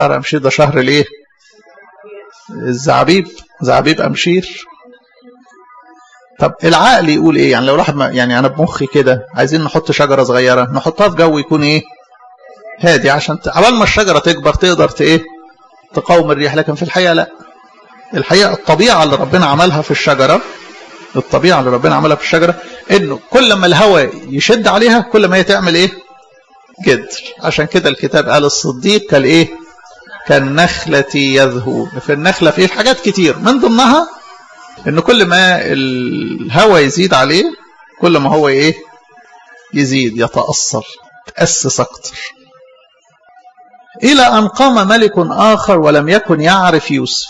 شهر أمشير ده شهر الايه الزعبيب زعبيب أمشير طب العقل يقول ايه يعني لو راح يعني انا بمخي كده عايزين نحط شجره صغيره نحطها في جو يكون ايه هادي عشان عبال ما الشجره تكبر تقدر ايه تقاوم الريح لكن في الحقيقه لا الحقيقه الطبيعه اللي ربنا عملها في الشجره الطبيعه اللي ربنا عملها في الشجره انه كل ما الهواء يشد عليها كل ما هي تعمل ايه جدر عشان كده الكتاب قال الصديق كالايه كالنخلة يذهو في النخلة في حاجات كتير من ضمنها ان كل ما الهواء يزيد عليه كل ما هو ايه يزيد يتأصل تأسس اكتر الى ان قام ملك اخر ولم يكن يعرف يوسف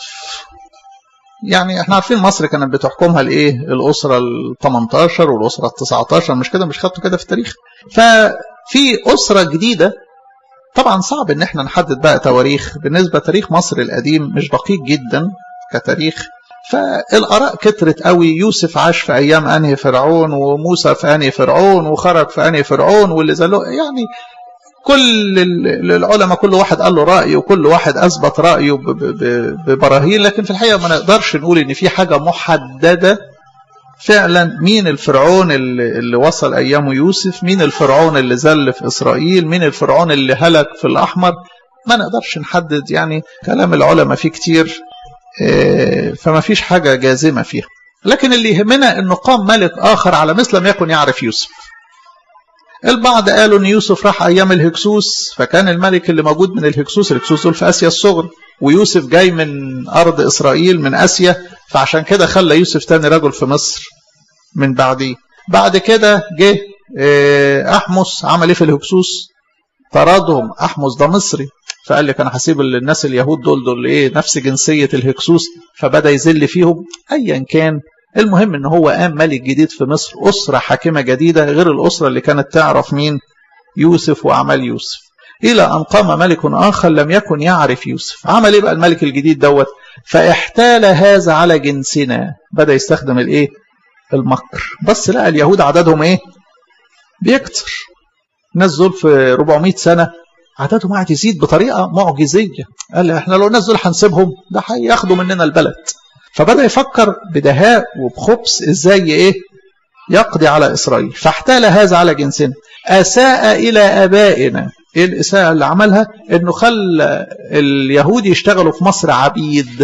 يعني احنا عارفين مصر كانت بتحكمها الايه الاسره ال 18 والاسره ال 19 مش كده مش خدتوا كده في التاريخ ففي اسره جديده طبعا صعب ان احنا نحدد بقى تواريخ بالنسبه تاريخ مصر القديم مش دقيق جدا كتاريخ فالاراء كترت قوي يوسف عاش في ايام انهي فرعون وموسى في انهي فرعون وخرج في انهي فرعون واللي زلوا يعني كل العلماء كل واحد قال له رأي وكل واحد أثبت رأيه ببراهين لكن في الحقيقة ما نقدرش نقول إن في حاجة محددة فعلا مين الفرعون اللي, اللي وصل أيامه يوسف مين الفرعون اللي زل في إسرائيل مين الفرعون اللي هلك في الأحمر ما نقدرش نحدد يعني كلام العلماء فيه كتير فما فيش حاجة جازمة فيها لكن اللي يهمنا أنه قام ملك آخر على مثل لم يكن يعرف يوسف البعض قالوا ان يوسف راح ايام الهكسوس فكان الملك اللي موجود من الهكسوس الهكسوس دول في اسيا الصغرى ويوسف جاي من ارض اسرائيل من اسيا فعشان كده خلى يوسف تاني رجل في مصر من بعديه بعد كده جه احمس عمل ايه في الهكسوس طردهم احمس ده مصري فقال لك انا هسيب الناس اليهود دول دول ايه نفس جنسيه الهكسوس فبدا يذل فيهم ايا كان المهم ان هو قام ملك جديد في مصر اسره حاكمه جديده غير الاسره اللي كانت تعرف مين يوسف واعمال يوسف الى ان قام ملك اخر لم يكن يعرف يوسف عمل ايه بقى الملك الجديد دوت فاحتال هذا على جنسنا بدا يستخدم الايه المكر بس لقى اليهود عددهم ايه بيكتر الناس دول في 400 سنه عددهم قاعد يزيد بطريقه معجزيه قال احنا لو الناس دول هنسيبهم ده هياخدوا مننا البلد فبدأ يفكر بدهاء وبخبث ازاي ايه يقضي على اسرائيل فاحتال هذا على جنسنا اساء الى ابائنا ايه الاساءة اللي عملها انه خلى اليهود يشتغلوا في مصر عبيد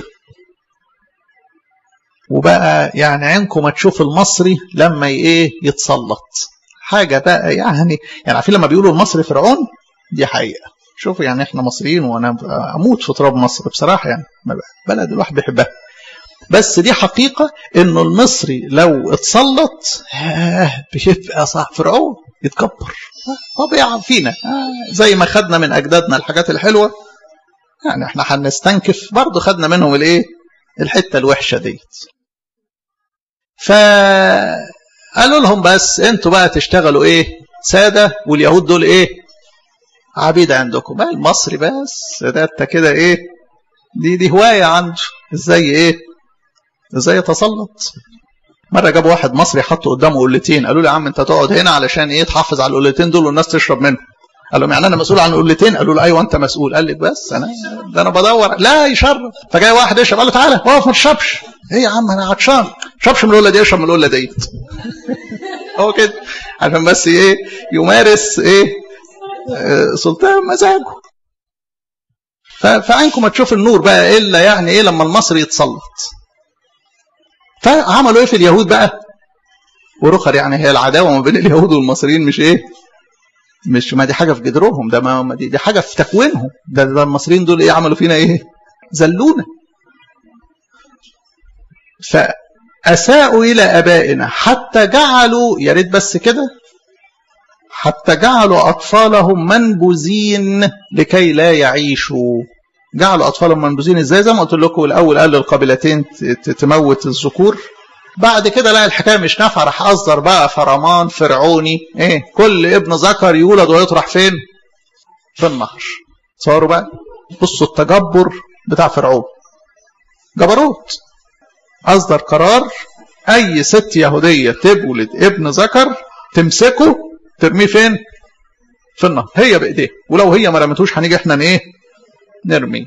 وبقى يعني عينكم ما تشوف المصري لما ايه يتسلط حاجة بقى يعني يعني عارفين لما بيقولوا المصري فرعون دي حقيقة شوفوا يعني احنا مصريين وانا اموت في تراب مصر بصراحة يعني بلد الواحد بيحبها بس دي حقيقة انه المصري لو اتسلط بيبقى صح فرعون يتكبر طبيعة فينا زي ما خدنا من اجدادنا الحاجات الحلوة يعني احنا هنستنكف برضه خدنا منهم الايه الحتة الوحشة ديت فقالوا لهم بس انتوا بقى تشتغلوا ايه سادة واليهود دول ايه عبيد عندكم بقى المصري بس ده انت كده ايه دي دي هواية عنده ازاي ايه ازاي يتسلط مره جابوا واحد مصري حطوا قدامه قلتين قالوا له يا عم انت تقعد هنا علشان ايه تحافظ على القلتين دول والناس تشرب منهم قال لهم يعني انا مسؤول عن القلتين قالوا له ايوه انت مسؤول قال لك بس انا ده انا بدور لا يشرب فجاي واحد يشرب قال له تعالى اقف ما تشربش ايه يا عم انا عطشان شربش من القله دي اشرب من القله ديت هو كده عشان بس ايه يمارس ايه سلطان مزاجه فعينكم ما تشوف النور بقى الا يعني ايه لما المصري يتسلط فعملوا ايه في اليهود بقى ورخر يعني هي العداوه ما بين اليهود والمصريين مش ايه مش ما دي حاجه في جدرهم ده ما دي, دي حاجه في تكوينهم ده, ده المصريين دول ايه عملوا فينا ايه زلونا فاساءوا الى ابائنا حتى جعلوا يا ريت بس كده حتى جعلوا اطفالهم منبوذين لكي لا يعيشوا جعلوا اطفالهم منبوذين ازاي زي ما قلت لكم الاول قال للقبيلتين تموت الذكور بعد كده لا الحكايه مش نافعه راح اصدر بقى فرمان فرعوني ايه كل ابن ذكر يولد ويطرح فين في النهر تصوروا بقى بصوا التجبر بتاع فرعون جبروت اصدر قرار اي ست يهوديه تولد ابن ذكر تمسكه ترميه فين في النهر هي بايديها ولو هي ما رمتوش هنيجي احنا ايه نرمي